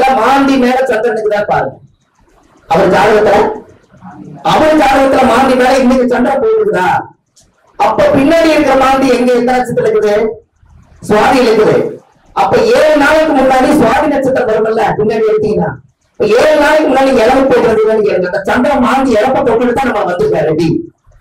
மாந்தி மேல சந்திரன் இருக்குதா பாருங்க அவர் ஜாதகத்துல அவர் ஜாதகத்துல மாந்தி மேல இன்னைக்கு சந்திரன் போயிருக்குதா அப்ப பின்னாடி இருக்கிற மாந்தி எங்க எந்த நட்சத்திரம் இருக்குது சுவாதி இருக்குது அப்ப ஏழு நாளைக்கு முன்னாடி சுவாதி நட்சத்திரம் வரும்ல பின்னாடி எடுத்தீங்கன்னா இப்ப ஏழு நாளைக்கு முன்னாடி இழவு போயிட்டு கேளுங்க அந்த சந்திரன் மாந்தி இழப்ப தொட்டு தான் நம்ம வந்திருக்கோம் ரெடி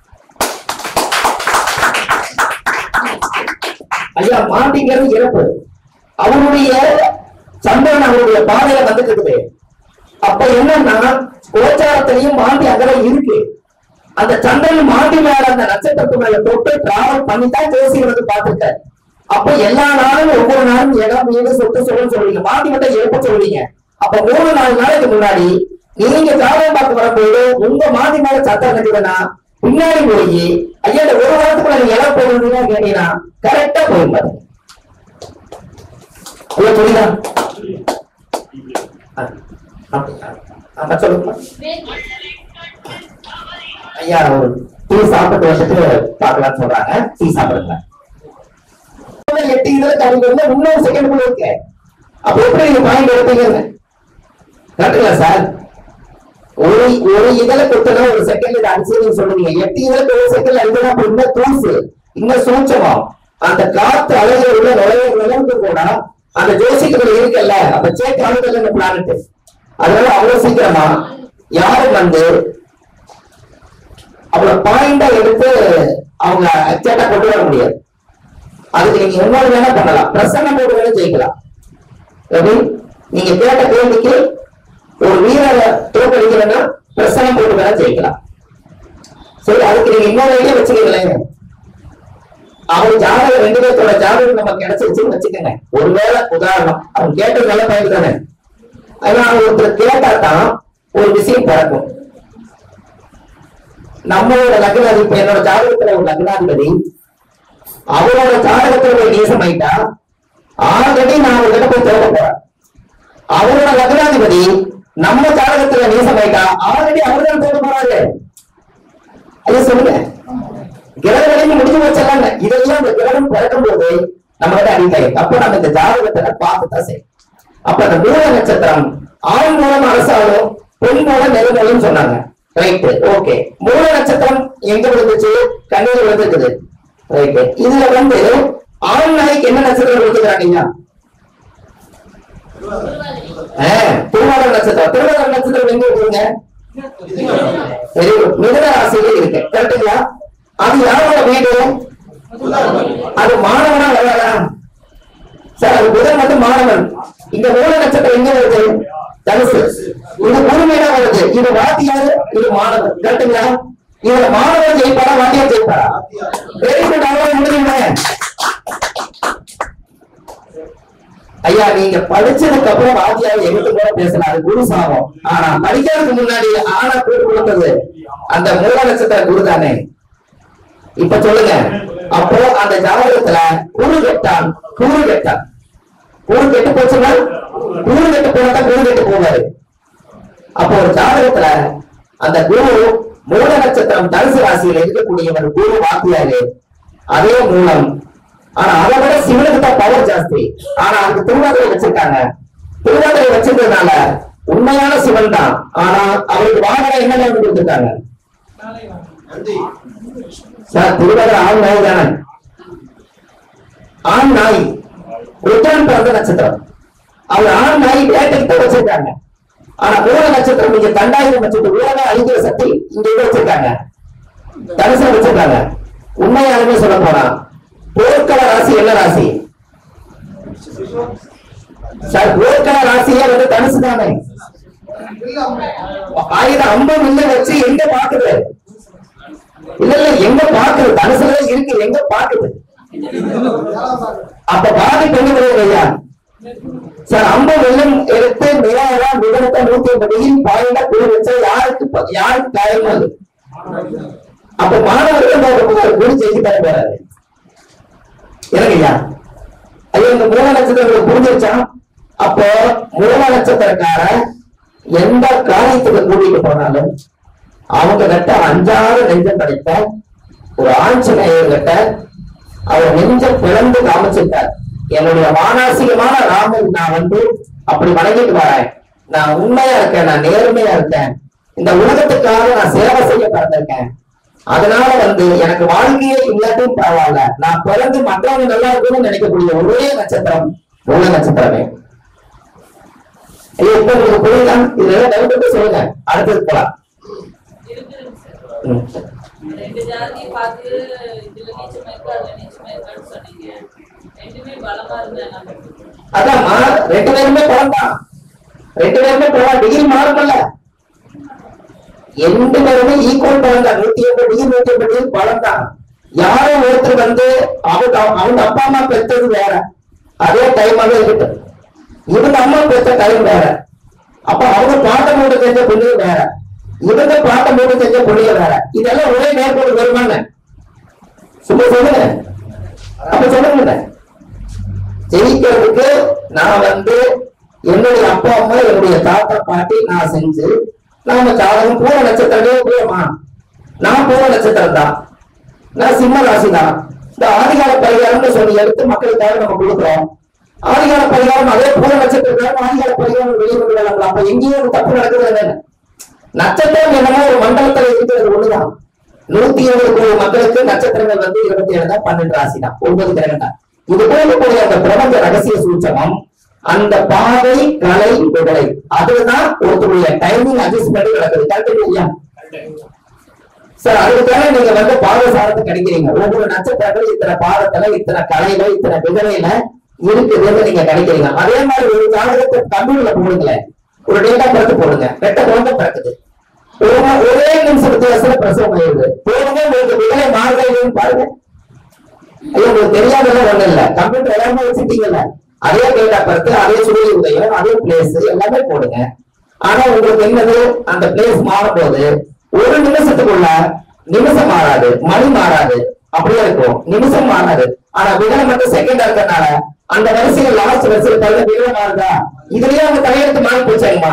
ஐயா மாந்திங்கிறது இறப்பு அவருடைய சந்திரன் அவருடைய பாதையில வந்துட்டு இருக்குது அப்ப என்னன்னா கோச்சாரத்திலையும் மாந்தி அங்கதான் இருக்கு அந்த சந்திரன் மாந்தி மேல அந்த நட்சத்திரத்து மேல தொட்டு டிராவல் பண்ணி தான் ஜோசியர் வந்து பார்த்திருக்காரு அப்ப எல்லா நாளும் ஒவ்வொரு நாளும் இடம் வீடு சொத்து சொல்லுன்னு சொல்றீங்க மாந்தி மட்டும் இறப்ப சொல்றீங்க அப்ப மூணு நாலு நாளைக்கு முன்னாடி நீங்க ஜாதகம் பார்க்க வரும்போது உங்க மாந்தி மேல சத்தம் கட்டுதுன்னா பின்னாடி போய் ஐயா இந்த ஒரு வாரத்துக்குள்ள நீங்க இடம் போயிருந்தீங்கன்னா கேட்டீங்கன்னா கரெக்டா போயிருப்பாரு ஐயா புரியுதா ஆ, அப்படியா? ஆ, சொல்லுங்க ஐயா ஒரு டீ சாப்பிட்டு வந்துட்டு பார்க்கலாம்னு சொல்றாங்க டீ சாப்பிடுங்க எட்டு இதுல கம்மி பண்ணா இன்னொரு செகண்ட் கூட இருக்கு அப்ப எப்படி நீங்க பாயிண்ட் எடுப்பீங்க கரெக்டுங்களா சார் ஒரு ஒரு இதழ குத்துனா ஒரு செகண்ட் இது அடிச்சு நீங்க சொல்லுவீங்க எட்டு இதழுக்கு ஒரு செகண்ட் அடிக்கணும் அப்ப இன்னும் தூசு இன்னும் சூட்சமம் அந்த காத்து அழகு உள்ள நுழைய நிலவுக்கு கூட அந்த ஜோசிக்குள்ள இருக்குல்ல அந்த சேக் அணுகல் இந்த பிளானட் அதனால அவ்வளவு சீக்கிரமா யாரும் வந்து அவ்வளவு பாயிண்டா எடுத்து அவங்க அச்சேட்டா கொண்டு வர முடியாது அதுக்கு நீங்க இன்னொரு வேணா பண்ணலாம் பிரசன்னம் போட்டு வேணா ஜெயிக்கலாம் எப்படி நீங்க கேட்ட கேள்விக்கு ஒரு வீரரை தோற்கடிக்கலன்னா பிரசனம் போட்டு வேணா ஜெயிக்கலாம் சரி அதுக்கு நீங்க இன்னொரு ஐடியா வச்சுக்கீங்களேங்க அவர் ஜாதகம் ரெண்டு பேர்த்தோட ஜாதகம் நம்ம கிடைச்சிருச்சுன்னு வச்சுக்கோங்க ஒருவேளை உதாரணம் அவங்க கேட்டது நல்ல பயன் தானே அதனால ஒருத்தர் கேட்டா தான் ஒரு விஷயம் பிறக்கும் நம்மளோட லக்னாதி இப்ப என்னோட ஜாதகத்துல ஒரு லக்னாதிபதி அவரோட ஜாதகத்துல போய் நேசம் ஆயிட்டா ஆல்ரெடி நான் ஒரு போய் தோக்க போறேன் அவரோட லக்னாதிபதி நம்ம ஜாதகத்துல நேசம் ஆயிட்டா ஆல்ரெடி அவர் தான் தோக்க போறாரு ஐயா சொல்லுங்க கிரகங்களையும் முடிஞ்சு வச்சிடலாங்க இதெல்லாம் இந்த கிரகம் பிறக்கும் போது நம்ம கிட்ட அடிக்காய் அப்ப நம்ம இந்த ஜாதகத்தை பார்த்து தான் செய்யும் அப்ப அந்த மூல நட்சத்திரம் ஆண் மூலம் அரசாலும் பெண் மூலம் நெருங்கலும் சொன்னாங்க ரைட் ஓகே மூல நட்சத்திரம் எங்க விழுந்துச்சு கண்ணில் விழுந்துருக்குது ரைட் இதுல வந்து ஆண் நாய்க்கு என்ன நட்சத்திரம் விழுந்துக்கிறாங்க திருவாரூர் நட்சத்திரம் திருவாரூர் நட்சத்திரம் எங்க இருக்குங்க வெரி குட் மிதன ராசியிலே இருக்கு கரெக்டுங்களா அது யாரோட வீடு அது மாணவனா வராதா சார் அது புதன் மட்டும் மாணவன் இந்த மூல நட்சத்திரம் எங்க வருது தனுசு இது முழுமையா வருது இது வாத்தியார் இது மாணவன் கரெக்டுங்களா இதுல மாணவன் ஜெயிப்பாரா வாத்தியார் ஜெயிப்பாரா வெரி குட் அவ்வளவு முடியுங்க ஐயா நீங்க படிச்சதுக்கு அப்புறம் வாத்தியார் எங்கிட்ட கூட பேசலாம் அது குரு சாபம் ஆனா படிக்கிறதுக்கு முன்னாடி ஆனா கூட்டு கொடுத்தது அந்த மூல நட்சத்திர குரு தானே இப்ப சொல்லுங்க அப்போ அந்த ஜாதகத்துல குரு கெட்டான் குரு கெட்டான் குரு கெட்டு போச்சுன்னா குரு கெட்டு போனா குரு கெட்டு போவாரு அப்போ ஒரு ஜாதகத்துல அந்த குரு மூல நட்சத்திரம் தனுசு ராசியில இருக்கக்கூடியவர் குரு வாத்தியாரு அதே மூலம் ஆனா அதை விட சிவனுக்கு தான் பவர் ஜாஸ்தி ஆனா அதுக்கு திருவாதிரை வச்சிருக்காங்க திருவாதிரை வச்சிருந்ததுனால உண்மையான சிவன் தான் ஆனா அவருக்கு வாகனம் என்ன நேரம் கொடுத்துருக்காங்க சார் திருவாதிரை ஆண் நாய் தானே ஆண் நாய் ருத்ரன் பிறந்த நட்சத்திரம் அவர் ஆண் நாய் வேட்டைக்கு தான் வச்சிருக்காங்க ஆனா மூல நட்சத்திரம் இங்க தண்டாயிரம் நட்சத்திரம் உலக அழிக்கிற சக்தி இங்க இங்க வச்சிருக்காங்க தனுசை வச்சிருக்காங்க உண்மையாலுமே சொல்ல போனா போர்க்கள ராசி என்ன ராசி சார் போர்க்கள ராசியே வந்து தனுசு தானே ஆயுதம் அம்பு மில்ல வச்சு எங்க பாக்குது இல்ல இல்ல எங்க பாக்குது தனுசுல இருக்கு எங்க பாக்குது அப்ப பாதிப்பு என்ன வருது ஐயா சார் அம்பு வெள்ளம் எடுத்து நேரா விதத்தை நூத்தி ஐம்பது பாயிண்டா குழு வச்சா யாருக்கு ப- யாருக்கு காயமா அது அப்ப மாணவர்கள் போக குரு ஜெயிச்சு தர போறாரு எனக்கு ஐயா ஐயா இந்த மூல நட்சத்திரம் புரிஞ்சிருச்சா அப்போ மூல நட்சத்திரக்கார எந்த காரியத்துக்கு கூட்டிட்டு போனாலும் அவங்க கிட்ட அஞ்சாறு நெஞ்சம் படைத்த ஒரு ஆஞ்சநேயர் கிட்ட அவர் நெஞ்சம் பிளந்து காமிச்சிருக்கார் என்னுடைய மானாசிகமான ராமன் நான் வந்து அப்படி வணங்கிட்டு வரேன் நான் உண்மையா இருக்கேன் நான் நேர்மையா இருக்கேன் இந்த உலகத்துக்காக நான் சேவை செய்ய பிறந்திருக்கேன் அதனால வந்து எனக்கு வாழ்க்கையே இல்லாட்டும் பரவாயில்ல நான் பிறந்து மற்றவங்க நல்லா இருக்கணும்னு நினைக்கக்கூடிய ஒரே நட்சத்திரம் மூல நட்சத்திரமே ஐயோ இப்ப உங்களுக்கு புரியுதா இதுல டவுட் சொல்லுங்க அடுத்தது போலாம் இருக்குதுங்க சார் ம். ரெண்டு ஜாதி பார்த்து இதுல நீச்சமா இருக்கு அதுல நீச்சமா இருக்கான்னு சொன்னீங்க ரெண்டுமே பலமா இருந்தா என்ன பண்றது அதாம்மா ரெண்டு பேருமே பழம் தான் ரெண்டு பேருமே பழம் டிகிரி மாறுமல்ல ரெண்டு பேருமே ஈக்குவல் பழம் தான் நூத்தி எண்பது டிகிரி நூத்தி எண்பது டிகிரி பழம் தான் யாரோ ஒருத்தர் வந்து அவங்க அவங்க அப்பா அம்மா பெற்றது வேற அதே டைமாவே இருக்கட்டும் இவங்க அம்மா பெற்ற டைம் வேற அப்ப அவங்க பாட்டம் மூட்டு செஞ்ச புள்ளிய வேற இவங்க பாட்டம் மூட்டு செஞ்ச புள்ளிய வேற இதெல்லாம் ஒரே நேர்கோடு வருமாங்க சும்மா சொல்லுங்க அப்ப சொல்லுங்க ஜெயிக்கிறதுக்கு நான் வந்து என்னுடைய அப்பா அம்மா என்னுடைய தாத்தா பாட்டி நான் செஞ்சு நாம ஜாதகம் பூர நட்சத்திரமே உபயோகமா நான் பூர நட்சத்திரம் தான் நான் சிம்ம ராசி தான் இந்த ஆதிகால பரிகாரம்னு சொல்லி எடுத்து மக்களுக்காக நம்ம கொடுக்குறோம் ஆதிகால பரிகாரம் அதே பூர நட்சத்திரக்காரன் ஆதிகால பரிகாரம் வெளியே கொண்டு அப்ப எங்கேயும் ஒரு தப்பு நடக்குது என்னன்னு நட்சத்திரம் என்னமோ ஒரு மண்டலத்துல இருக்கிறது ஒண்ணுதான் நூத்தி இருபது கோடி மக்களுக்கு நட்சத்திரங்கள் வந்து இருபத்தி ஏழு தான் பன்னெண்டு ராசி தான் ஒன்பது கிரகம் தான் இது போகக்கூடிய அந்த பிரபஞ்ச ரகசிய சூச்சகம் அந்த பாதை கலை விடலை அதுதான் ஒருத்தருடைய டைமிங் அட்ஜஸ்ட்மெண்ட் நடக்குது கரெக்ட் இல்லையா சார் அதுக்காக நீங்க வந்து பாதசாரத்தை கிடைக்கிறீங்க ஒவ்வொரு நட்சத்திரங்கள் இத்தனை பாதத்துல இத்தனை கலையில இத்தனை விதவையில இருக்குதுன்னு நீங்க கிடைக்கிறீங்க அதே மாதிரி ஒரு ஜாதகத்தை தமிழ்ல போடுங்களேன் ஒரு டேட்டா பர்த் போடுங்க ரெட்ட குழந்தை பிறக்குது ஒரு மா- ஒரே நிமிஷம் வித்தியாசத்துல பிரசவம் ஆயிடுது போடுங்க உங்களுக்கு விதவை மாறுதல் பாருங்க ஐயோ உங்களுக்கு தெரியாதெல்லாம் ஒண்ணு இல்ல கம்ப்யூட்டர் எல்லாமே வச்சுட்டீங்கல்ல அதே டேட்டா பர்த் அதே சூரிய உதயம் அதே பிளேஸ் எல்லாமே போடுங்க ஆனா உங்களுக்கு என்னது அந்த பிளேஸ் மாறும்போது ஒரு நிமிஷத்துக்குள்ள நிமிஷம் மாறாது மணி மாறாது அப்படியே இருக்கும் நிமிஷம் மாறாது ஆனா விகலை மட்டும் செகண்ட் இருக்கறனால அந்த வரிசையில லாஸ்ட் வரிசையில தவிர விகலை மாறுதா இதுலயே அவங்க தலையெழுத்து மாறி போச்சாங்கம்மா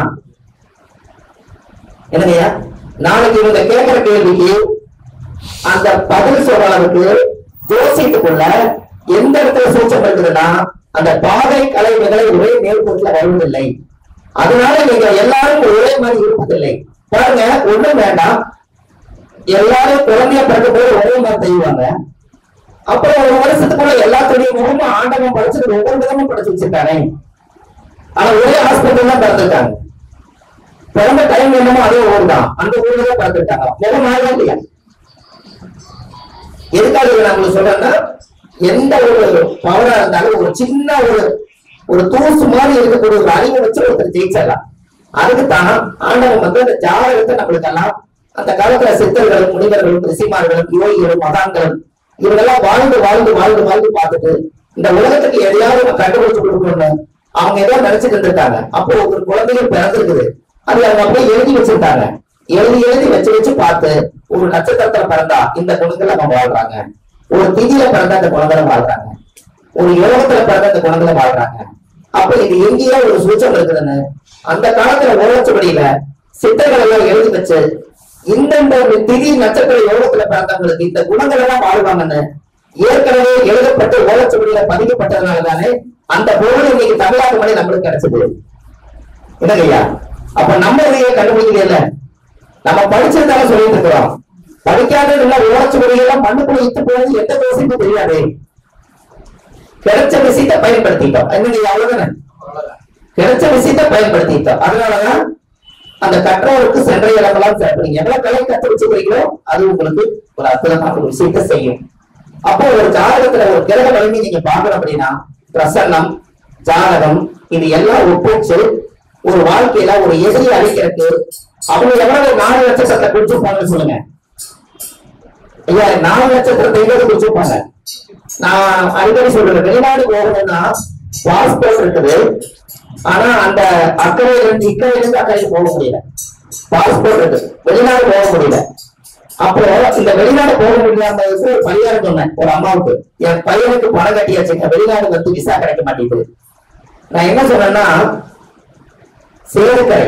என்னங்கய்யா நாளைக்கு இவங்க கேட்கிற கேள்விக்கு அந்த பதில் சொல்ற அளவுக்கு ஜோசியத்துக்குள்ள எந்த இடத்துல சூச்சம் இருக்குதுன்னா அந்த பாதை கலைவுகளை ஒரே நேர்கோட்டில் வருவதில்லை அதனால நீங்க எல்லாரும் ஒரே மாதிரி இருப்பதில்லை பாருங்க ஒண்ணும் வேண்டாம் எல்லாரும் குழந்தைய பிறக்க போது ஒரே மாதிரி செய்வாங்க அப்புறம் ஒரு வருஷத்துக்குள்ள எல்லாத்துடைய முகமும் ஆண்டவன் படிச்சது ஒவ்வொரு விதமும் படிச்சு வச்சிருக்கானே ஆனா ஒரே ஹாஸ்பிட்டல் தான் பிறந்திருக்காங்க பிறந்த டைம் என்னமோ அதே ஊர் தான் அந்த ஊர்ல தான் பிறந்திருக்காங்க முகம் மாறவே இல்லையா எதுக்காக இதை நான் உங்களுக்கு சொல்றேன்னா எந்த ஒரு பவரா இருந்தாலும் ஒரு சின்ன ஒரு ஒரு தூசு மாதிரி இருக்கக்கூடிய ஒரு அறிவை வச்சு ஒருத்தர் ஜெயிச்சிடலாம் அதுக்கு தான் ஆண்டவன் வந்து அந்த ஜாதகத்தை நம்மளுக்கெல்லாம் அந்த காலத்துல சித்தர்களும் முனிவர்களும் ரிஷிமார்களும் யோகிகளும் மகான்களும் இவங்கெல்லாம் வாழ்ந்து வாழ்ந்து வாழ்ந்து வாழ்ந்து பார்த்துட்டு இந்த உலகத்துக்கு எதையாவது நம்ம கண்டுபிடிச்சு கொடுக்கணும்னு அவங்க ஏதோ நினைச்சிட்டு இருந்திருக்காங்க அப்போ ஒரு குழந்தைகள் பிறந்திருக்குது அது அவங்க அப்படியே எழுதி வச்சிருக்காங்க எழுதி எழுதி வச்சு வச்சு பார்த்து ஒரு நட்சத்திரத்துல பிறந்தா இந்த குணத்துல நம்ம வாழ்றாங்க ஒரு திதியில பிறந்தா இந்த குணங்களை வாழ்றாங்க ஒரு யோகத்துல பிறந்த இந்த குணங்களை வாழ்றாங்க அப்ப இது எங்கேயோ ஒரு சூச்சம் இருக்குதுன்னு அந்த காலத்துல ஓலச்சுவடியில சித்தர்கள் எல்லாம் எழுதி வச்சு இந்தந்த ஒரு திதி நட்சத்திர யோகத்துல பிறந்தவங்களுக்கு இந்த குணங்கள் எல்லாம் வாழ்வாங்கன்னு ஏற்கனவே எழுதப்பட்டு ஓலச்சுவடியில பதிக்கப்பட்டதுனால தானே அந்த பொருள் இன்னைக்கு தமிழ்நாட்டு மொழி நம்மளுக்கு கிடைச்சது என்னங்கய்யா அப்ப நம்ம இதையே கண்டுபிடிக்கல நம்ம படிச்சிருந்தாலும் சொல்லிட்டு இருக்கிறோம் படிக்காதது இல்ல உழைச்சு முறையெல்லாம் மண்ணுக்குள்ள இத்து போனது எந்த தோசைக்கும் தெரியாது கிடைச்ச விஷயத்தை பயன்படுத்திட்டோம் என்னங்க அவ்வளவுதானே கிடைச்ச விஷயத்தை பயன்படுத்திட்டோம் அதனாலதான் அந்த கற்றோருக்கு சென்ற இடமெல்லாம் சிறப்பு நீங்க எவ்வளவு கலை கத்து வச்சுக்கிறீங்களோ அது உங்களுக்கு ஒரு அற்புதமான ஒரு விஷயத்தை செய்யும் அப்போ ஒரு ஜாதகத்துல ஒரு கிரக வலிமை நீங்க பார்க்கணும் அப்படின்னா பிரசன்னம் ஜாதகம் இது எல்லாம் ஒப்பிச்சு ஒரு வாழ்க்கையில ஒரு எதிரி அழிக்கிறதுக்கு அவங்க எவ்வளவு நாலு லட்சத்தை குடிச்சிருப்பாங்கன்னு சொல்லுங்க ஐயா நாலு லட்சத்திரத்தை எவ்வளவு குடிச்சிருப்பாங்க நான் அடிக்கடி சொல்றேன் வெளிநாடு போகணும்னா பாஸ்போர்ட் இருக்குது ஆனா அந்த அக்கறையில இருந்து இக்கரையில இருந்து அக்கறைக்கு போக முடியல பாஸ்போர்ட் இருக்கு வெளிநாடு போக முடியல அப்போ இந்த வெளிநாடு போக முடியாததுக்கு ஒரு பரிகாரம் சொன்னேன் ஒரு அம்மாவுக்கு என் பையனுக்கு பணம் கட்டியாச்சுங்க வெளிநாடு வந்து விசா கிடைக்க மாட்டேங்குது நான் என்ன சொன்னேன்னா சேதுக்கரை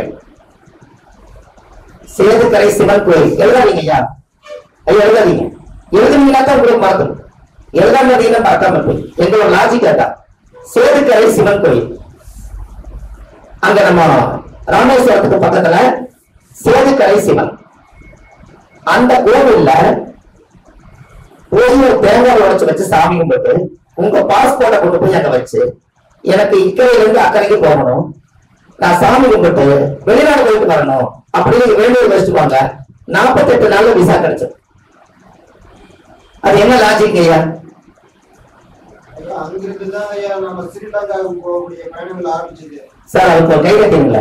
சேதுக்கரை சிவன் கோயில் எழுதாதீங்க ஐயா ஐயா எழுதாதீங்க எழுதுனீங்கன்னா தான் உங்களுக்கு மறக்கும் எழுதாம இருந்தீங்கன்னா மறக்காம போய் எங்களோட லாஜிக் அதான் சேதுக்கரை சிவன் கோயில் அங்க நம்ம ராமேஸ்வரத்துக்கு பக்கத்துல சேதுக்கரை சிவன் அந்த கோவில்ல போய் ஒரு தேங்காய் உடைச்சு வச்சு சாமி கும்பிட்டு உங்க பாஸ்போர்ட்டை கொண்டு போய் அங்க வச்சு எனக்கு இக்கரையில இருந்து அக்கறைக்கு போகணும் நான் சாமி கும்பிட்டு வெளிநாடு போயிட்டு வரணும் அப்படின்னு வேண்டியது வச்சுக்குவாங்க நாற்பத்தெட்டு நாள்ல விசா கிடைச்சது அது என்ன லாஜிக் ஐயா ஐயா, அங்கிருந்து தான் ஐயா நம்ம ஸ்ரீலங்காவுக்கு போகக்கூடிய பயணங்கள் ஆரம்பிச்சது சார் அதுக்கு ஒரு கை கட்டிங்கள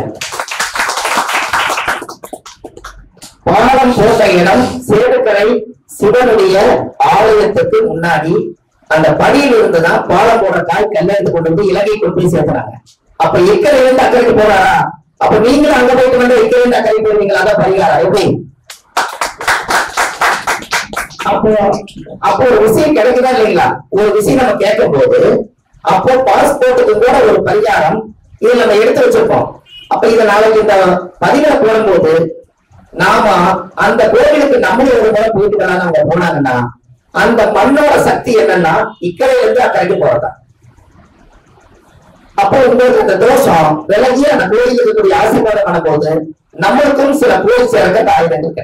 பாலம் போட்ட இடம் சேதுக்கரை சிவனுடைய ஆலயத்துக்கு முன்னாடி அந்த படியில் இருந்துதான் பாலம் போட காய் கல்யாணத்தை கொண்டு வந்து இலங்கை கொண்டு போய் சேர்த்துறாங்க அப்ப இக்கரை இருந்து அக்கறைக்கு போறாரா அப்ப நீங்களும் அங்க போயிட்டு வந்து இக்கரை இருந்து அக்கறைக்கு போயிருவீங்களா அதான் பரிகாரம் எப்படி அப்போ அப்போ ஒரு விஷயம் கிடைக்குதா இல்லைங்களா ஒரு விஷயம் நம்ம கேட்கும் போது அப்போ பாஸ்போர்ட்டுக்கு கூட ஒரு பரிகாரம் இதை நம்ம எடுத்து வச்சிருப்போம் அப்ப இத நாளைக்கு இந்த பதிவுல போடும்போது நாம அந்த கோவிலுக்கு நம்மளே ஒரு முறை போயிட்டு வராங்க அவங்க போனாங்கன்னா அந்த மண்ணோட சக்தி என்னன்னா இக்கரையில இருந்து அக்கறைக்கு போறதா அப்போ உங்களுக்கு அந்த தோஷம் விலகி அந்த கோயிலுக்கு இருக்கக்கூடிய ஆசீர்வாதம் பண்ணும்போது நம்மளுக்கும் சில போய் சேர்க்க தாயிடம் இருக்கு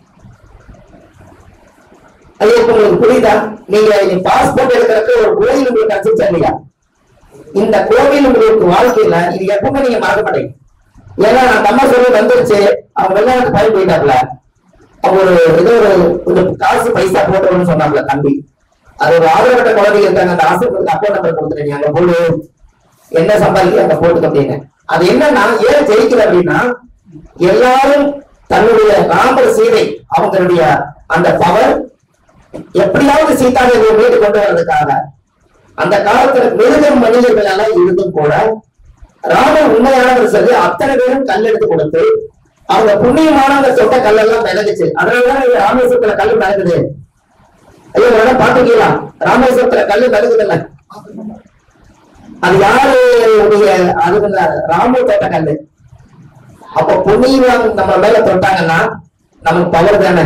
அது இப்ப உங்களுக்கு புரியுதா நீங்க பாஸ்போர்ட் எடுக்கிறதுக்கு ஒரு கோயில் உங்களுக்கு கிடைச்சிச்சா இல்லையா இந்த கோவில் உங்களுக்கு வாழ்க்கையில இது எப்பவுமே நீங்க மறக்க மாட்டீங்க ஏன்னா நான் அம்மா சொல்லி வந்துருச்சு அவங்க வெளிநாட்டு பயன் போயிட்டாப்ல அவங்க ஒரு ஏதோ ஒரு கொஞ்சம் காசு பைசா போட்டோம்னு சொன்னாப்ல தம்பி அது ஒரு ஆதரவற்ற குழந்தைங்க இருக்காங்க அந்த ஆசிரியருக்கு அக்கௌண்ட் நம்பர் கொடுத்துருங்க அங்க போடு என்ன சம்பாதிக்க அங்க போட்டுக்க அப்படின்னு அது என்னன்னா ஏன் ஜெயிக்கல அப்படின்னா எல்லாரும் தன்னுடைய ராமர் சீதை அவங்களுடைய அந்த பவர் எப்படியாவது சீதாதேவியை மீட்டு கொண்டு வர்றதுக்காக அந்த காலத்துல மிருகம் மனிதர்கள் எல்லாம் இருந்தும் கூட ராமர் உண்மையானவர் சொல்லி அத்தனை பேரும் கல் எடுத்து கொடுத்து அவங்க புண்ணியமானவங்க சொட்ட கல்லெல்லாம் மிதக்குச்சு அதனாலதான் இங்க ராமேஸ்வரத்துல கல் மிதக்குது ஐயோ வேணா பாத்துக்கலாம் ராமேஸ்வரத்துல கல் மிதக்குதுல்ல அது யாருடைய அது ராமர் தோட்ட கல்லு அப்ப புண்ணியம் நம்ம மேல தொட்டாங்கன்னா நமக்கு பவர் தானே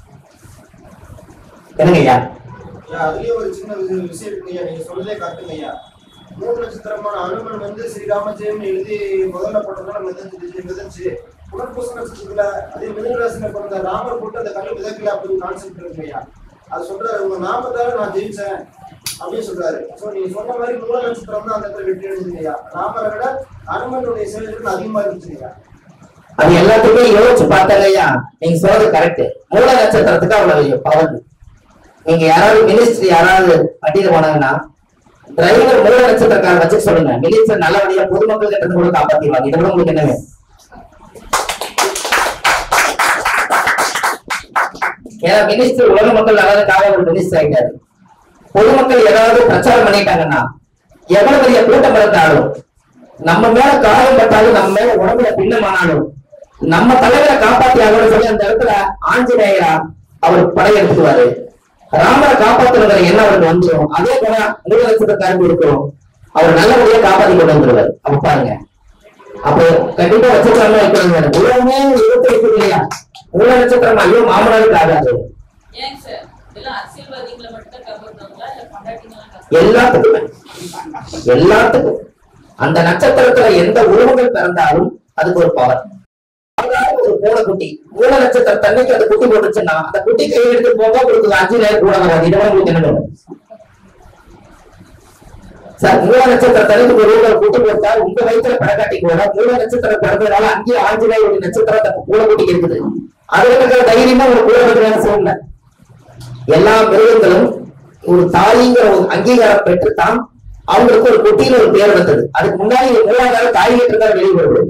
என்னங்க ஐயா ஐயா, அதுலயும் ஒரு சின்ன விஷயம் விஷயம் இருக்கு ஐயா நீங்க சொல்றதே கரெக்டுங்க ஐயா மூணு நட்சத்திரமான அனுமன் வந்து ஸ்ரீராமஜெயம் எழுதி முதல்ல போட்டதால மிதந்துச்சு மிதந்துச்சு புனர்பூச நட்சத்திரத்துல அதே மிதனராசில பிறந்த ராமர் போட்டு அந்த கல் மிதக்கல அப்படின்னு கான்செப்ட் இருக்கு ஐயா அது சொல்றாரு உங்க நாமத்தால நான் ஜெயிச்சேன் அப்படின்னு சொல்றாரு சோ நீங்க சொன்ன மாதிரி மூல நட்சத்திரம் தான் அந்த இடத்துல வெற்றி அடைஞ்சுங்க ஐயா ராமரை விட அனுமனுடைய செயல்கள் அதிகமா இருந்துச்சு ஐயா அது எல்லாத்துக்குமே யோசிச்சு பார்த்தாங்க ஐயா நீங்க சொல்றது கரெக்ட் மூல நட்சத்திரத்துக்கு அவ்வளவு பவர் நீங்க யாராவது மினிஸ்ட்ரி யாராவது வண்டியில போனாங்கன்னா டிரைவர் மூல நட்சத்திரக்கார வச்சு சொல்லுங்க மினிஸ்டர் நல்லபடியா பொதுமக்கள் கிட்ட இருந்து கூட காப்பாத்திடுவாங்க இது கூட உங்களுக்கு என்ன வேணும் ஏன்னா மினிஸ்டர் உலக மக்கள் நல்லதுக்காக ஒரு மினிஸ்டர் ஆயிட்டாரு பொதுமக்கள் ஏதாவது பிரச்சாரம் பண்ணிட்டாங்கன்னா எவ்வளவு பெரிய கூட்டம் இருந்தாலும் நம்ம மேல காயம் பட்டாலும் நம்ம மேல உடம்புல பின்னமானாலும் நம்ம தலைவரை காப்பாத்தி ஆகணும்னு சொல்லி அந்த இடத்துல ஆஞ்சநேயரா அவர் படையெடுத்துவாரு ராமரை காப்பாத்துறதுல என்ன அவருக்கு வந்துடும் அதே போல மூல நட்சத்திரக்காரங்க இருக்கிறோம் அவர் நல்லபடியா காப்பாத்தி கொண்டு வந்துருவாரு அப்ப பாருங்க அப்போ கண்டிப்பா வச்சிருக்காம வைக்கணும் உலகமே இருபத்தி எட்டு இல்லையா மூல நட்சத்திரம் ஐயோ மாமனாருக்கு ஆகாது ஏங்க சார் இதெல்லாம் அரசியல்வாதிகளை மட்டும் காப்பாத்துவாங்களா இல்ல பொண்டாட்டிங்களாம் காப்பாத்துவாங்களா? எல்லாத்துக்குமே எல்லாத்துக்கும் அந்த நட்சத்திரத்துல எந்த உருவங்கள் பிறந்தாலும் அதுக்கு ஒரு பவர் ஒரு பூனைக்குட்டி மூல நட்சத்திர தண்ணிக்கு அந்த குட்டி போட்டுச்சுன்னா அந்த குட்டி கை எடுத்து போக உங்களுக்கு அஞ்சு நேரம் கூட வராது இதை உங்களுக்கு என்ன வேணும் சார் மூல நட்சத்திர தண்ணிக்கு ஒரு ரூபாய் குட்டி போட்டா உங்க வயிற்றுல படக்காட்டி கூட மூல நட்சத்திரம் பிறந்ததுனால அங்கேயே ஆஞ்சநேயர் ஒரு நட்சத்திரம் அந்த பூனைக்குட்டிக்கு இருக்குது அதுல இருக்கிற தைரியமா ஒரு கூட வேலை செய்யல எல்லா மிருகங்களும் ஒரு தாய்ங்கிற ஒரு அங்கீகாரம் பெற்றுத்தான் அவங்களுக்கு ஒரு குட்டியில ஒரு பேர் வந்தது அதுக்கு முன்னாடி ஒரு மூலாதார தாய் தான் வெளியே வருது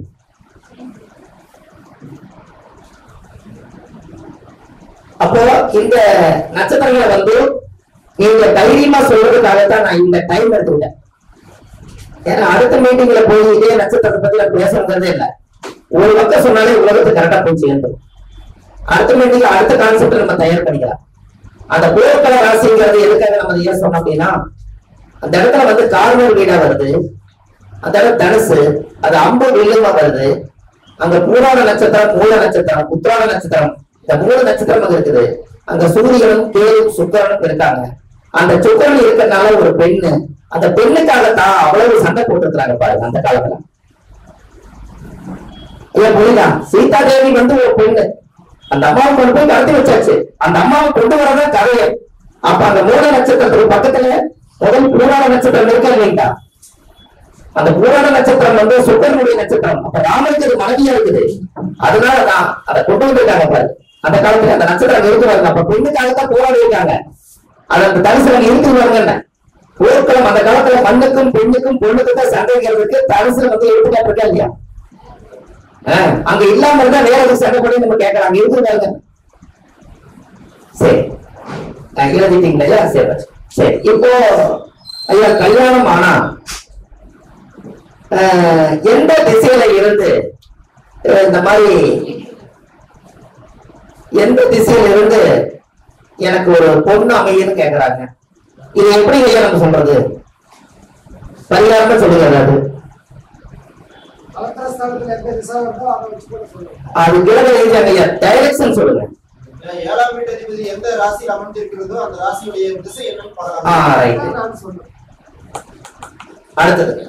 அப்போ இந்த நட்சத்திரங்களை வந்து நீங்க தைரியமா சொல்றதுக்காகத்தான் நான் இந்த டைம் எடுத்துக்கிட்டேன் ஏன்னா அடுத்த மீட்டிங்ல போய் இதே நட்சத்திரத்தை பத்தி நான் பேசுறதே இல்லை ஒரு பக்கம் சொன்னாலே உலகத்துக்கு கரெக்டா போய் சேர்ந்துடும் அடுத்த மீட்டிங்ல அடுத்த கான்செப்ட் நம்ம தயார் பண்ணிக்கலாம் அந்த போர்க்கள ராசிங்கிறது எதுக்காக நம்ம அதை ஏன் சொன்னோம் அப்படின்னா அந்த இடத்துல வந்து கார்னர் வீடா வருது அந்த இடம் தனுசு அது அம்பு வில்லுமா வருது அங்க பூராட நட்சத்திரம் மூல நட்சத்திரம் உத்திராட நட்சத்திரம் இந்த மூணு நட்சத்திரம் அங்க இருக்குது அங்க சூரியனும் தேரும் சுக்கரனும் இருக்காங்க அந்த சுக்கரன் இருக்கிறதுனால ஒரு பெண்ணு அந்த பெண்ணுக்காக தான் அவ்வளவு சண்டை போட்டுருக்காங்க பாருங்க அந்த காலத்துல ஐயா புரியுதா சீதா தேவி வந்து ஒரு பொண்ணு அந்த அம்மாவை கொண்டு போய் கடத்தி வச்சாச்சு அந்த அம்மாவை கொண்டு வரதான் கதையே அப்ப அந்த மூல நட்சத்திரத்துக்கு பக்கத்துல முதல் பூராட நட்சத்திரம் இருக்கா இல்லைங்களா அந்த பூராட நட்சத்திரம் வந்து சுக்கரனுடைய நட்சத்திரம் அப்ப ராமனுக்கு அது மனைவியா இருக்குது அதனாலதான் அதை கொண்டு வந்திருக்காங்க பாரு அந்த காலத்துல அந்த நட்சத்திரம் இருக்கிறாங்க அப்ப பெண்ணுக்காகத்தான் போராடி இருக்காங்க அது அந்த தரிசனம் இருக்குது பாருங்க போர்க்களம் அந்த காலத்துல மண்ணுக்கும் பெண்ணுக்கும் பொண்ணுக்கும் தான் சண்டைங்கிறதுக்கு தரிசனம் வந்து எடுத்துக்காட்டு இல்லையா ஆஹ், அங்க இல்லாம இருந்தா வேற ஒரு சண்டை பண்ணி நம்ம கேட்கலாம் அங்க இருக்குதாங்க சரி ஆஹ், எழுதிட்டீங்களா ஐயா சரி ராஜ். சரி இப்போ ஐயா கல்யாணம் ஆனா ஆஹ், எந்த திசையில இருந்து அஹ், இந்த மாதிரி எந்த திசையில இருந்து எனக்கு ஒரு பொண்ணு அமையுன்னு கேக்குறாங்க இது எப்படி ஐயா நம்ம சொல்றது பரிகாரமா சொல்லுங்க அது கலத்திரஸ்தானத்துல எந்த திசை வருதோ அதை வச்சு கூட சொல்லுங்க அது கிழக்கு எழுதியாங்க ஐயா டைரக்ஷன் சொல்லுங்க ஏழாம் வீட்டு அதிபதி எந்த ராசியில் அமர்ந்திருக்கிறதோ அந்த ராசியுடைய திசை என்னன்னு ஆ பார்க்கலாம் ரைட் அதான் நான் சொல்றேன் அடுத்தது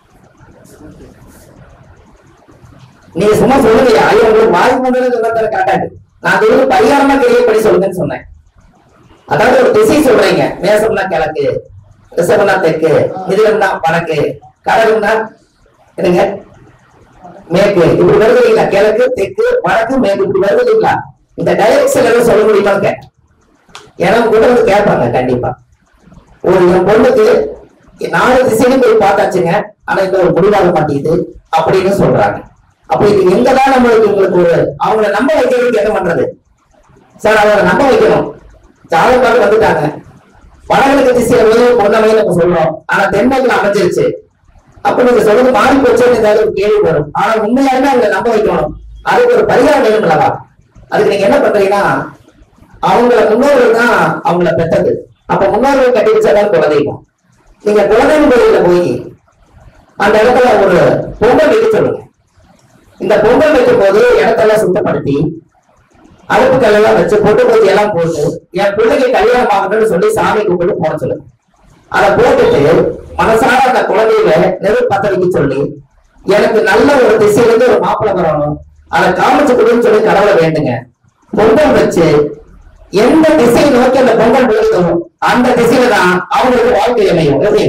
நீங்க சும்மா சொல்லுங்க ஐயா உங்களுக்கு வாய் முதல்ல சொல்றத காட்டாது நான் அது வந்து பரிகாரமா தெரியப்படி சொல்லுங்கன்னு சொன்னேன் அதாவது ஒரு திசை சொல்றீங்க மேசம்னா கிழக்கு ரிசவம்னா தெற்கு மிதுகம்னா வடக்கு கடகம்னா என்னங்க மேற்கு இப்படி வருது இல்லைங்களா கிழக்கு தெற்கு வடக்கு மேற்கு இப்படி வருது இல்லைங்களா இந்த டைரக்ஷன் எல்லாம் சொல்ல முடியுமான்னு கேட்டேன் ஏன்னா கூட வந்து கேட்பாங்க கண்டிப்பா ஒரு என் பொண்ணுக்கு நாலு திசையிலும் போய் பார்த்தாச்சுங்க ஆனா இந்த ஒரு முடிவாக மாட்டேங்குது அப்படின்னு சொல்றாங்க அப்ப இது எங்கதான் நம்மளுக்கு உங்களுக்கு ஒரு அவங்கள நம்ப வைக்கிறதுக்கு என்ன பண்றது சார் அவங்களை நம்ப வைக்கணும் ஜாதகம் பார்த்து வந்துட்டாங்க வடகிழக்கு திசையில போய் பொண்ணமை நம்ம சொல்றோம் ஆனா தென்மேற்குல அமைஞ்சிருச்சு அப்ப நீங்க சொல்றது மாறி போச்சோன்னு ஏதாவது ஒரு கேள்வி வரும் ஆனா உண்மையாலுமே அவங்களை நம்ப வைக்கணும் அதுக்கு ஒரு பரிகாரம் வேணும் அல்லவா அதுக்கு நீங்க என்ன பண்றீங்கன்னா அவங்கள முன்னோர்கள் தான் அவங்கள பெற்றது அப்ப முன்னோர்கள் கட்டி வச்சாதான் குலதெய்வம் நீங்க குலதெய்வம் கோயில்ல போய் அந்த இடத்துல ஒரு பொங்கல் வைக்க சொல்லுங்க இந்த பொங்கல் வைக்கும் போது இடத்தெல்லாம் சுத்தப்படுத்தி அடுப்பு கல்லெல்லாம் வச்சு பொட்டு பூச்சி எல்லாம் போட்டு என் பிள்ளைக்கு கல்யாணம் ஆகணும்னு சொல்லி சாமி கும்பிட்டு போட சொல்லுங்க அதை போட்டுட்டு மனசார அந்த குழந்தையில நெருப்பு பத்த வைக்க சொல்லி எனக்கு நல்ல ஒரு திசையிலிருந்து ஒரு மாப்பிள்ளை வரணும் அதை காமிச்சு கொடுன்னு சொல்லி கடவுளை வேண்டுங்க பொங்கல் வச்சு எந்த திசையை நோக்கி அந்த பொங்கல் விழுதோ அந்த திசையில தான் அவங்களுக்கு வாழ்க்கை அமையும் எப்படி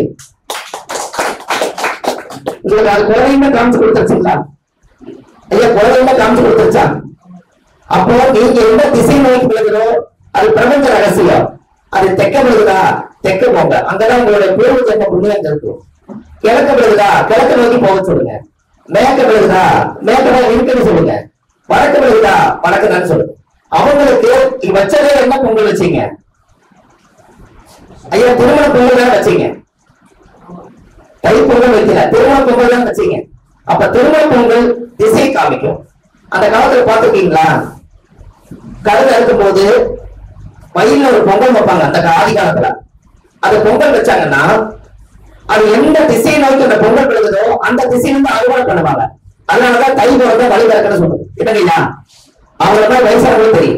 உங்களுக்கு அது குழந்தையுமே காமிச்சு கொடுத்துருச்சுங்களா ஐயா குழந்தையுமே காமிச்சு கொடுத்துருச்சா அப்போ நீங்க எந்த திசை நோக்கி விழுகிறோ அது பிரபஞ்ச ரகசியம் அது தெக்க விழுகுதா தெக்க போங்க அங்கதான் உங்களுடைய பூர்வ ஜென்ம புண்ணியம் அங்க இருக்கும் கிழக்க விழுகுதா கிழக்க நோக்கி போக சொல்லுங்க மேற்க விழுகுதா மேற்க நோக்கி இருக்குன்னு சொல்லுங்க வடக்கு விழுகுதா வடக்கு தான் சொல்லுங்க அவங்களுக்கு இங்க வச்சதே என்ன பொங்கல் வச்சீங்க ஐயா திருமண பொங்கல் தான் வச்சீங்க தை பொங்கல் வைக்கல திருமண பொங்கல் தான் வச்சீங்க அப்ப திருமண பொங்கல் திசை காமிக்கும் அந்த காலத்துல பாத்துருக்கீங்களா கழுத இருக்கும் போது வயல்ல ஒரு பொங்கல் வைப்பாங்க அந்த கா- ஆதி காலத்துல அது பொங்கல் வச்சாங்கன்னா அது எந்த திசையை நோக்கி அந்த பொங்கல் விழுகுதோ அந்த திசையில இருந்து அறுவடை பண்ணுவாங்க அதனாலதான் தை பிறந்த வழி பிறக்கன்னு சொல்றது இல்லைங்களா அவங்கள வயசானவங்களும் தெரியும்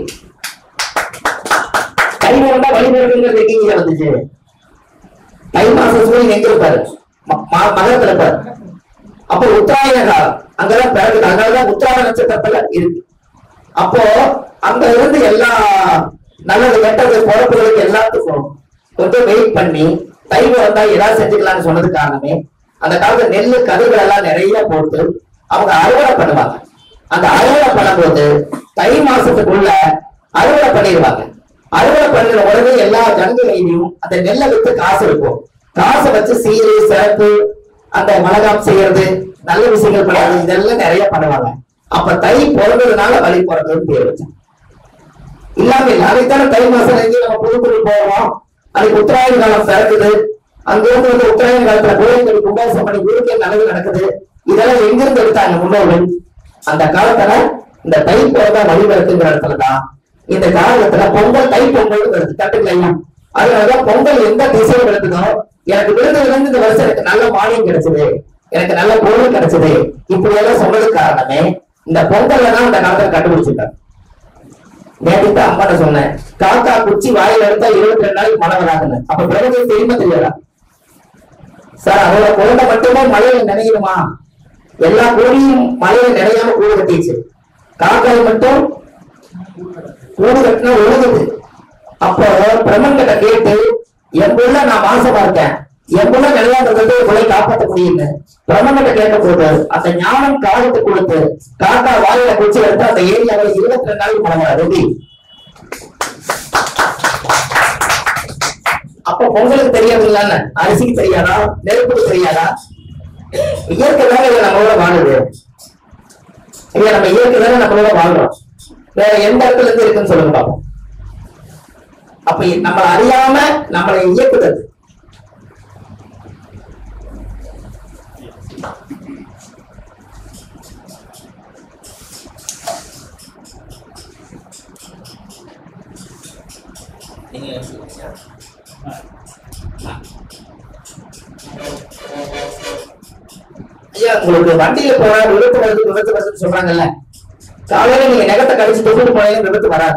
தை பிறந்தா வழி பிறக்குங்கிறது எங்கேங்க வந்துச்சு தை மாசம் சூரியன் எங்க இருப்பாரு ம- ம- மகரத்துல இருப்பாரு அப்போ உத்தராயண காலம் அங்கதான் பிறகுது அதனாலதான் உத்தராயண நட்சத்திரத்துல இருக்கு அப்போ அங்க இருந்து எல்லா நல்லது கெட்டது பொறுப்புகளுக்கு எல்லாத்துக்கும் கொஞ்சம் வெயிட் பண்ணி தை வந்தா ஏதாவது செஞ்சுக்கலாம்னு சொன்னது காரணமே அந்த காலத்துல நெல்லு கதிர்கள் எல்லாம் நிறைய போட்டு அவங்க அறுவடை பண்ணுவாங்க அந்த அறுவடை பண்ணும்போது தை மாசத்துக்குள்ள அறுவடை பண்ணிடுவாங்க அறுவடை பண்ணின உடனே எல்லா ஜனங்களையும் அந்த நெல்லை வித்து காசு இருக்கும் காசை வச்சு சீரு சிறப்பு அந்த மலகாம் செய்யறது நல்ல விஷயங்கள் பண்றது இதெல்லாம் நிறைய பண்ணுவாங்க அப்ப தை பிறந்ததுனால வழி பிறந்ததுன்னு பேர் வச்சாங்க இல்லாம இல்ல அதைத்தானே தை மாசம் எங்கேயும் நம்ம புதுக்குடி போறோம் அதுக்கு உத்தராயண காலம் பிறக்குது அங்க இருந்து வந்து உத்தராயண காலத்துல கோயில்கள் கும்பாசம் பண்ணி ஊருக்கே நல்லது நடக்குது இதெல்லாம் எங்கிருந்து எடுத்தாங்க முன்னோர்கள் அந்த காலத்துல இந்த தை பிறந்தா வழி பிறக்குங்கிற இடத்துலதான் இந்த காலத்துல பொங்கல் தை பொங்கல் வருது தட்டுக்கலையா அதனாலதான் பொங்கல் எந்த திசையில் இருக்குதோ எனக்கு விருதுல இருந்து இந்த வருஷம் எனக்கு நல்ல மானியம் கிடைச்சது எனக்கு நல்ல பொருள் கிடைச்சது இப்படி எல்லாம் சொன்னதுக்கு காரணமே இந்த பொங்கல்ல தான் இந்த காலத்துல கண்டுபிடிச்சிருக்காங்க நேற்று அம்மாட்ட சொன்னேன் காக்கா குச்சி வாயில எடுத்தா இருபத்தி ரெண்டு நாளைக்கு மழை வராதுன்னு அப்ப பிறகு தெரியுமா தெரியாதா சார் அவளோட குழந்தை மட்டுமே மழையில நினைக்கணுமா எல்லா கோழியும் மலையில நிறையாம கூடு கட்டிச்சு காக்காய் மட்டும் கூடு கட்டினா ஒழுகுது அப்போ பிரம்மன் கிட்ட கேட்டு என் புள்ள நான் மாசமா இருக்கேன் என் புள்ள விளையாடுறது புள்ளை காப்பாற்ற முடியும்னு பிரம்மன் கிட்ட கேட்ட போது அந்த ஞானம் காலத்து கொடுத்து காக்கா வாயில குச்சி எடுத்து அந்த ஏரியாவில் இருபத்தி ரெண்டு நாளைக்கு பழகிறார் எப்படி அப்ப பொங்கலுக்கு தெரியாதுங்களான்னு அரிசிக்கு தெரியாதா நெருப்புக்கு தெரியாதா இயற்கை தானே இதை நம்மளோட வாழுது இல்ல நம்ம இயற்கை தானே நம்மளோட வாழ்றோம் வேற எந்த இடத்துல இருந்து இருக்குன்னு சொல்லுங்க பாப்போம் அப்ப நம்மள அறியாம நம்மளை இயக்குறது நீங்க எடுத்துக்கோங்க. ஐயா உங்களுக்கு வண்டியில போற விபத்து வருது விபத்து வருதுன்னு சொல்றாங்கல்ல காலையில நீங்க நெகத்தை கடிச்சு தொகுத்து போனீங்க விபத்து வராது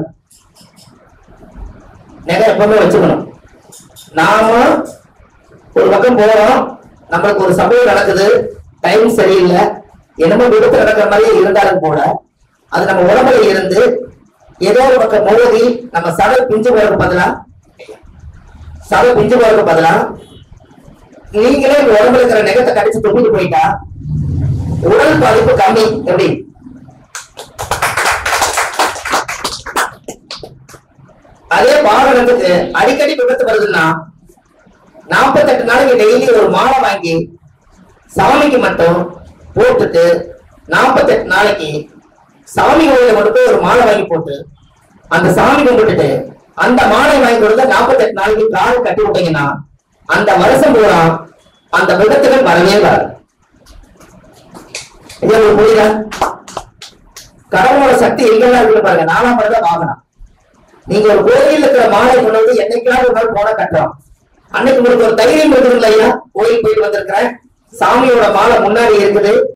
நெகை எப்பவுமே வச்சுக்கணும் நாம ஒரு பக்கம் போறோம் நம்மளுக்கு ஒரு சபையம் நடக்குது டைம் சரியில்லை என்னமோ விபத்து நடக்கிற மாதிரியே இருந்தாலும் கூட அது நம்ம உடம்புல இருந்து ஏதோ ஒரு பக்கம் மோதி நம்ம சதை பிஞ்சு போறதுக்கு பதிலா சதை பிஞ்சு போறதுக்கு பதிலா நீங்களே உங்க உடம்புல இருக்கிற நெகத்தை கடிச்சு தொங்கிட்டு போயிட்டா உடல் பாதிப்பு கம்மி எப்படி அதே வாகனத்துக்கு அடிக்கடி விபத்து வருதுன்னா நாற்பத்தெட்டு நாளைக்கு டெய்லி ஒரு மாலை வாங்கி சாமிக்கு மட்டும் போட்டுட்டு நாற்பத்தெட்டு நாளைக்கு சாமி கோயில கொண்டு போய் ஒரு மாலை வாங்கி போட்டு அந்த சாமி கும்பிட்டுட்டு அந்த மாலை வாங்கி கொடுத்து நாற்பத்தெட்டு நாளைக்கு கால் கட்டி விட்டீங்கன்னா அந்த வருஷம் பூரா அந்த விபத்துகள் வரவே வராது இது உங்களுக்கு புரியுதா கடவுளோட சக்தி எங்கெல்லாம் இருக்கு பாருங்க நாலாம் படம் வாங்கணும் நீங்க ஒரு கோயில் இருக்கிற மாலை கொண்டு வந்து என்னைக்காவது ஒரு நாள் போன கட்டுறோம் அன்னைக்கு உங்களுக்கு ஒரு தைரியம் இருக்குதுங்களா ஐயா கோயில் போயிட்டு வந்திருக்கிறேன் சாமியோட மாலை முன்னாடி இருக்குது